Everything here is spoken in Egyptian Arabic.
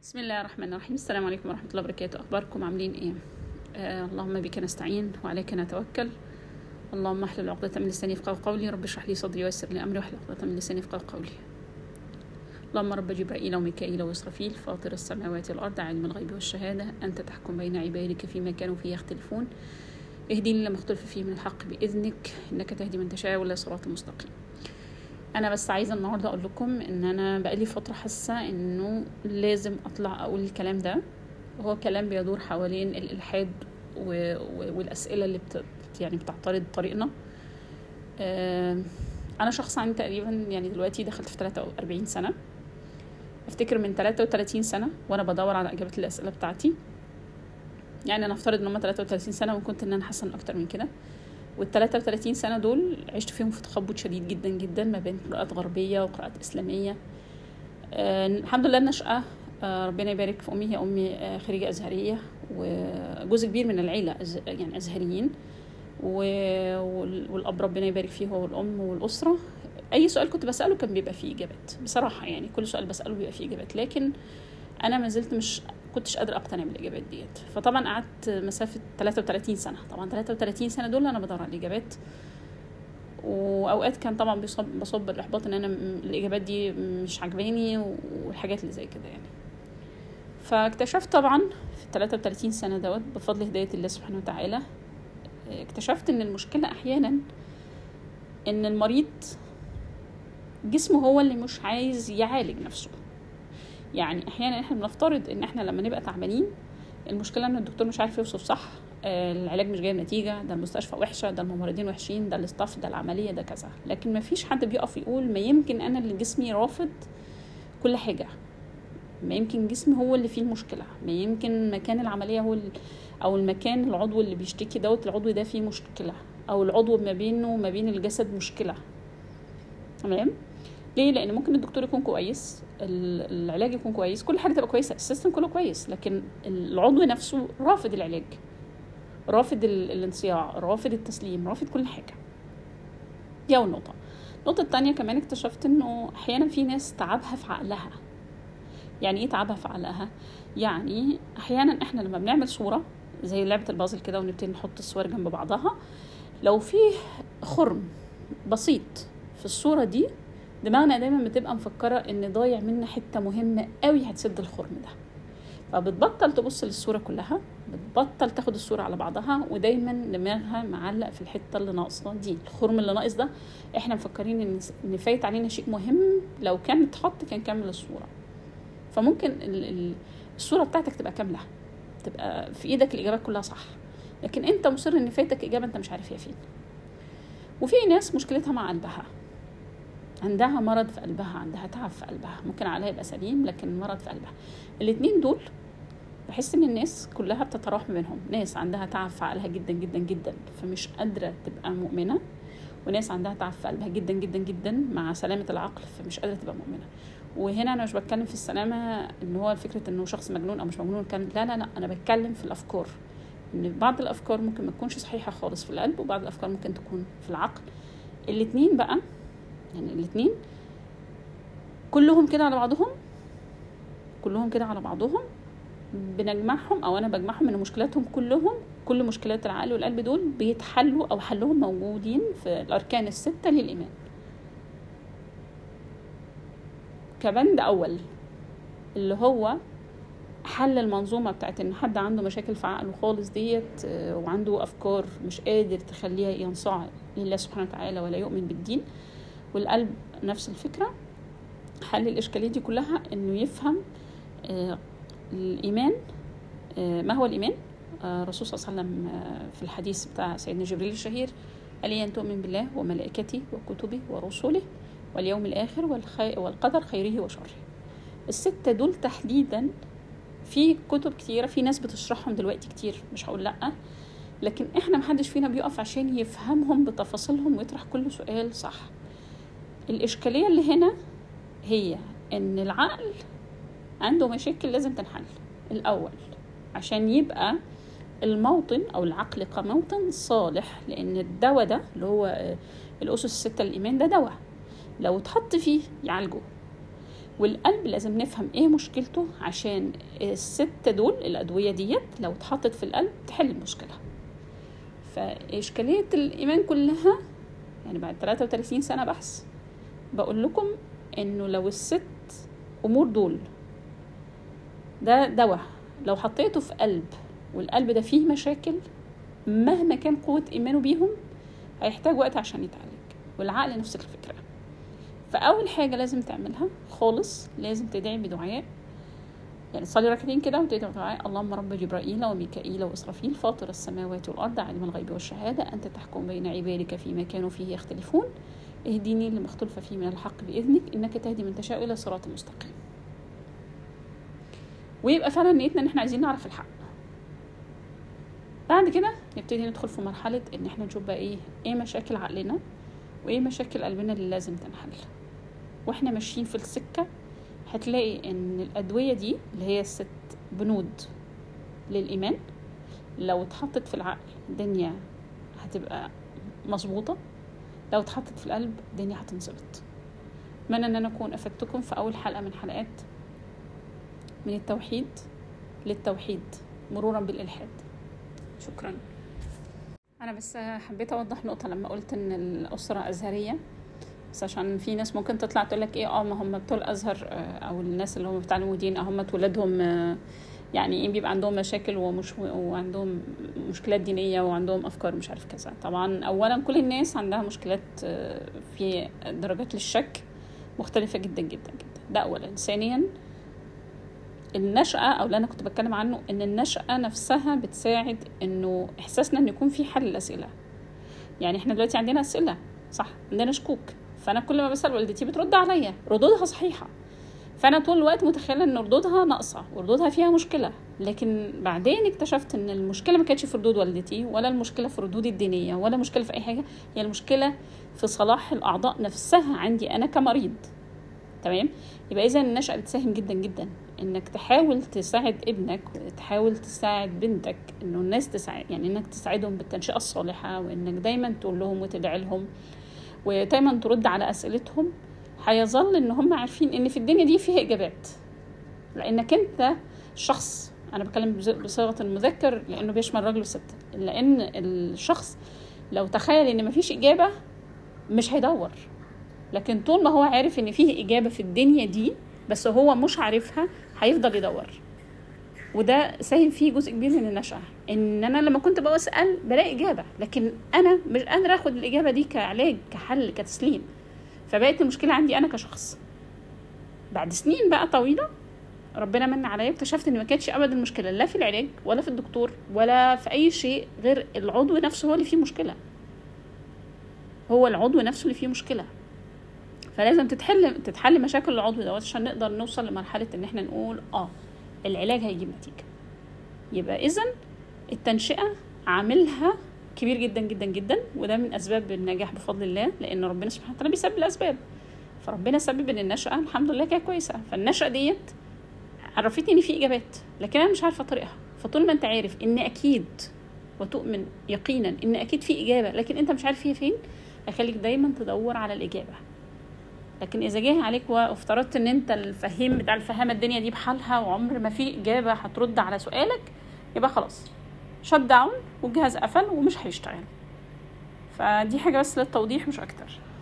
بسم الله الرحمن الرحيم السلام عليكم ورحمة الله وبركاته أخباركم عاملين إيه آه اللهم بك نستعين وعليك نتوكل اللهم احلل عقدة من لساني يفقهوا قولي رب اشرح لي صدري ويسر لي أمري واحلل عقدة من لساني يفقهوا قولي اللهم رب جبرائيل وميكائيل وإسرافيل فاطر السماوات والأرض عالم الغيب والشهادة أنت تحكم بين عبادك فيما كانوا فيه يختلفون اهدني لما اختلف فيه من الحق بإذنك إنك تهدي من تشاء ولا صراط مستقيم انا بس عايزه النهارده اقول لكم ان انا بقالي فتره حاسه انه لازم اطلع اقول الكلام ده هو كلام بيدور حوالين الالحاد و... و... والاسئله اللي بت... يعني بتعترض طريقنا آه... انا شخص عندي تقريبا يعني دلوقتي دخلت في 43 سنه افتكر من 33 سنه وانا بدور على اجابه الاسئله بتاعتي يعني انا افترض ان هم 33 سنه وكنت ان انا حاسه اكتر من كده وال 33 سنة دول عشت فيهم في تخبط شديد جدا جدا ما بين قراءات غربية وقراءات إسلامية آه الحمد لله النشأة آه ربنا يبارك في أمي هي أمي آه خريجة أزهرية وجزء كبير من العيلة أز يعني أزهريين والأب ربنا يبارك فيه هو والأم والأسرة أي سؤال كنت بسأله كان بيبقى فيه إجابات بصراحة يعني كل سؤال بسأله بيبقى فيه إجابات لكن أنا ما زلت مش كنتش قادرة أقتنع بالإجابات ديت فطبعا قعدت مسافة 33 سنة طبعا 33 سنة دول أنا بدور على الإجابات وأوقات كان طبعا بيصب بصب الإحباط إن أنا الإجابات دي مش عجباني والحاجات اللي زي كده يعني فاكتشفت طبعا في 33 سنة دوت بفضل هداية الله سبحانه وتعالى اكتشفت إن المشكلة أحيانا إن المريض جسمه هو اللي مش عايز يعالج نفسه يعني احيانا احنا بنفترض ان احنا لما نبقى تعبانين المشكله ان الدكتور مش عارف يوصف صح آه العلاج مش جايب نتيجه ده المستشفى وحشه ده الممرضين وحشين ده الاستاف ده العمليه ده كذا لكن ما فيش حد بيقف يقول ما يمكن انا اللي جسمي رافض كل حاجه ما يمكن جسمي هو اللي فيه المشكله ما يمكن مكان العمليه هو او المكان العضو اللي بيشتكي دوت العضو ده فيه مشكله او العضو ما بينه وما بين الجسد مشكله تمام ليه لان ممكن الدكتور يكون كويس العلاج يكون كويس كل حاجه تبقى كويسه السيستم كله كويس لكن العضو نفسه رافض العلاج رافض الانصياع رافض التسليم رافض كل حاجه دي اول نقطه النقطه التانية كمان اكتشفت انه احيانا في ناس تعبها في عقلها يعني ايه تعبها في عقلها يعني احيانا احنا لما بنعمل صوره زي لعبه البازل كده ونبتدي نحط الصور جنب بعضها لو في خرم بسيط في الصوره دي دماغنا دايما بتبقى مفكره ان ضايع منا حته مهمه قوي هتسد الخرم ده فبتبطل تبص للصوره كلها بتبطل تاخد الصوره على بعضها ودايما دماغها معلق في الحته اللي ناقصه دي الخرم اللي ناقص ده احنا مفكرين ان ان فايت علينا شيء مهم لو كان اتحط كان كامل الصوره فممكن الصوره بتاعتك تبقى كامله تبقى في ايدك الاجابات كلها صح لكن انت مصر ان فايتك اجابه انت مش عارف هي فين وفي ناس مشكلتها مع قلبها عندها مرض في قلبها عندها تعب في قلبها ممكن عقلها يبقى سليم لكن مرض في قلبها الاتنين دول بحس ان الناس كلها بتتراوح ما بينهم ناس عندها تعب في عقلها جدا جدا جدا فمش قادره تبقى مؤمنه وناس عندها تعب في قلبها جدا جدا جدا مع سلامه العقل فمش قادره تبقى مؤمنه وهنا انا مش بتكلم في السلامه ان هو فكره انه شخص مجنون او مش مجنون كان لا لا لا انا بتكلم في الافكار ان بعض الافكار ممكن ما تكونش صحيحه خالص في القلب وبعض الافكار ممكن تكون في العقل الاتنين بقى يعني الاثنين كلهم كده على بعضهم كلهم كده على بعضهم بنجمعهم او انا بجمعهم ان مشكلاتهم كلهم كل مشكلات العقل والقلب دول بيتحلوا او حلهم موجودين في الاركان السته للايمان كبند اول اللي هو حل المنظومه بتاعت ان حد عنده مشاكل في عقله خالص ديت وعنده افكار مش قادر تخليها ينصاع لله سبحانه وتعالى ولا يؤمن بالدين والقلب نفس الفكرة حل الإشكالية دي كلها إنه يفهم آه الإيمان آه ما هو الإيمان الرسول آه صلى الله عليه وسلم في الحديث بتاع سيدنا جبريل الشهير قال أن تؤمن بالله وملائكته وكتبه ورسله واليوم الآخر والخي... والقدر خيره وشره الستة دول تحديدا في كتب كتيرة في ناس بتشرحهم دلوقتي كتير مش هقول لأ لكن احنا محدش فينا بيقف عشان يفهمهم بتفاصيلهم ويطرح كل سؤال صح الإشكالية اللي هنا هي إن العقل عنده مشاكل لازم تنحل الأول عشان يبقى الموطن أو العقل كموطن صالح لأن الدواء ده اللي هو الأسس الستة الإيمان ده دواء لو اتحط فيه يعالجه والقلب لازم نفهم ايه مشكلته عشان الست دول الادويه ديت لو اتحطت في القلب تحل المشكله فاشكاليه الايمان كلها يعني بعد 33 سنه بحث بقول لكم انه لو الست امور دول ده دواء لو حطيته في قلب والقلب ده فيه مشاكل مهما كان قوة إيمانه بيهم هيحتاج وقت عشان يتعالج والعقل نفس الفكرة فأول حاجة لازم تعملها خالص لازم تدعي بدعاء يعني تصلي ركعتين كده وتدعي بدعاء اللهم رب جبرائيل وميكائيل وإسرافيل فاطر السماوات والأرض عالم الغيب والشهادة أنت تحكم بين عبادك فيما كانوا فيه يختلفون اهديني لما اختلف فيه من الحق بإذنك إنك تهدي من تشاء إلى صراط مستقيم ويبقى فعلا نيتنا إن احنا عايزين نعرف الحق بعد كده نبتدي ندخل في مرحلة إن احنا نشوف بقى إيه إيه مشاكل عقلنا وإيه مشاكل قلبنا اللي لازم تنحل واحنا ماشيين في السكة هتلاقي إن الأدوية دي اللي هي الست بنود للإيمان لو اتحطت في العقل الدنيا هتبقى مظبوطة لو اتحطت في القلب الدنيا هتنظبط أتمنى إن أنا أكون أفدتكم في أول حلقة من حلقات من التوحيد للتوحيد مرورا بالإلحاد شكرا أنا بس حبيت أوضح نقطة لما قلت إن الأسرة أزهرية بس عشان في ناس ممكن تطلع تقول لك ايه اه ما هم بتوع الازهر او الناس اللي هم بيتعلموا دين هم ولادهم يعني ايه بيبقى عندهم مشاكل ومش وعندهم مشكلات دينيه وعندهم افكار مش عارف كذا طبعا اولا كل الناس عندها مشكلات في درجات للشك مختلفه جدا جدا جدا ده اولا ثانيا النشأة أو اللي أنا كنت بتكلم عنه إن النشأة نفسها بتساعد إنه إحساسنا إن يكون في حل الأسئلة يعني إحنا دلوقتي عندنا أسئلة صح عندنا شكوك فأنا كل ما بسأل والدتي بترد عليا ردودها صحيحة فأنا طول الوقت متخيلة إن ردودها ناقصة وردودها فيها مشكلة لكن بعدين اكتشفت إن المشكلة ما كانتش في ردود والدتي ولا المشكلة في ردودي الدينية ولا مشكلة في أي حاجة هي المشكلة في صلاح الأعضاء نفسها عندي أنا كمريض تمام يبقى اذا النشأة بتساهم جدا جدا انك تحاول تساعد ابنك وتحاول تساعد بنتك انه الناس تساعد يعني انك تساعدهم بالتنشئة الصالحة وانك دايما تقول لهم وتدعي لهم ودايما ترد على اسئلتهم هيظل ان هم عارفين ان في الدنيا دي فيها اجابات لانك انت شخص انا بتكلم بصيغه المذكر لانه بيشمل راجل وست لان الشخص لو تخيل ان مفيش اجابه مش هيدور لكن طول ما هو عارف ان فيه اجابه في الدنيا دي بس هو مش عارفها هيفضل يدور وده ساهم فيه جزء كبير من النشأة ان انا لما كنت بسأل بلاقي اجابة لكن انا مش قادرة اخد الاجابة دي كعلاج كحل كتسليم فبقت المشكلة عندي انا كشخص بعد سنين بقى طويلة ربنا من عليا اكتشفت ان ما كانتش ابدا المشكلة لا في العلاج ولا في الدكتور ولا في اي شيء غير العضو نفسه هو اللي فيه مشكلة هو العضو نفسه اللي فيه مشكلة فلازم تتحل تتحل مشاكل العضو دوت عشان نقدر نوصل لمرحله ان احنا نقول اه العلاج هيجيب نتيجه يبقى اذا التنشئه عاملها كبير جدا جدا جدا وده من اسباب النجاح بفضل الله لان ربنا سبحانه وتعالى بيسبب الاسباب فربنا سبب ان النشأة الحمد لله كانت كويسة فالنشأة ديت عرفتني ان في اجابات لكن انا مش عارفة طريقها فطول ما انت عارف ان اكيد وتؤمن يقينا ان اكيد في اجابة لكن انت مش عارف هي فين هيخليك دايما تدور على الاجابة لكن اذا جه عليك وافترضت ان انت الفهيم بتاع الفهامه الدنيا دي بحالها وعمر ما في اجابه هترد على سؤالك يبقى خلاص شت داون والجهاز قفل ومش هيشتغل فدي حاجه بس للتوضيح مش اكتر